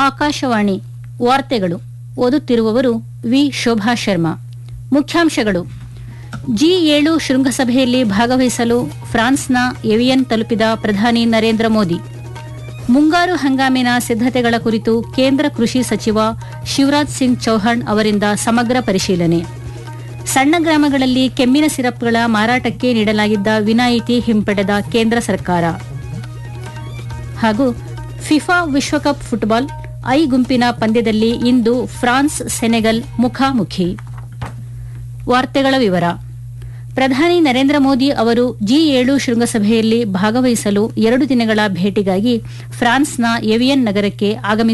ಆಕಾಶವಾಣಿ ವಾರ್ತೆಗಳು ಓದುತ್ತಿರುವವರು ವಿ ಶೋಭಾ ಶರ್ಮಾ ಮುಖ್ಯಾಂಶಗಳು ಜಿ ಏಳು ಶೃಂಗಸಭೆಯಲ್ಲಿ ಭಾಗವಹಿಸಲು ಫ್ರಾನ್ಸ್ನ ಎವಿಯನ್ ತಲುಪಿದ ಪ್ರಧಾನಿ ನರೇಂದ್ರ ಮೋದಿ ಮುಂಗಾರು ಹಂಗಾಮಿನ ಸಿದ್ದತೆಗಳ ಕುರಿತು ಕೇಂದ್ರ ಕೃಷಿ ಸಚಿವ ಶಿವರಾಜ್ ಸಿಂಗ್ ಚೌಹಾಣ್ ಅವರಿಂದ ಸಮಗ್ರ ಪರಿಶೀಲನೆ ಸಣ್ಣ ಗ್ರಾಮಗಳಲ್ಲಿ ಕೆಮ್ಮಿನ ಸಿರಪ್ಗಳ ಮಾರಾಟಕ್ಕೆ ನೀಡಲಾಗಿದ್ದ ವಿನಾಯಿತಿ ಹಿಂಪಡೆದ ಕೇಂದ್ರ ಸರ್ಕಾರ ಹಾಗೂ ಫಿಫಾ ವಿಶ್ವಕಪ್ ಫುಟ್ಬಾಲ್ ಐ ಗುಂಪಿನ ಪಂದ್ಯದಲ್ಲಿ ಇಂದು ಫ್ರಾನ್ಸ್ ಸೆನೆಗಲ್ ಮುಖಾಮುಖಿ ವಾರ್ತೆಗಳ ವಿವರ ಪ್ರಧಾನಿ ನರೇಂದ್ರ ಮೋದಿ ಅವರು ಜಿ ಏಳು ಶೃಂಗಸಭೆಯಲ್ಲಿ ಭಾಗವಹಿಸಲು ಎರಡು ದಿನಗಳ ಭೇಟಿಗಾಗಿ ಫ್ರಾನ್ಸ್ನ ಎವಿಯನ್ ನಗರಕ್ಕೆ ಆಗಮಿಸಿದ್ದಾರೆ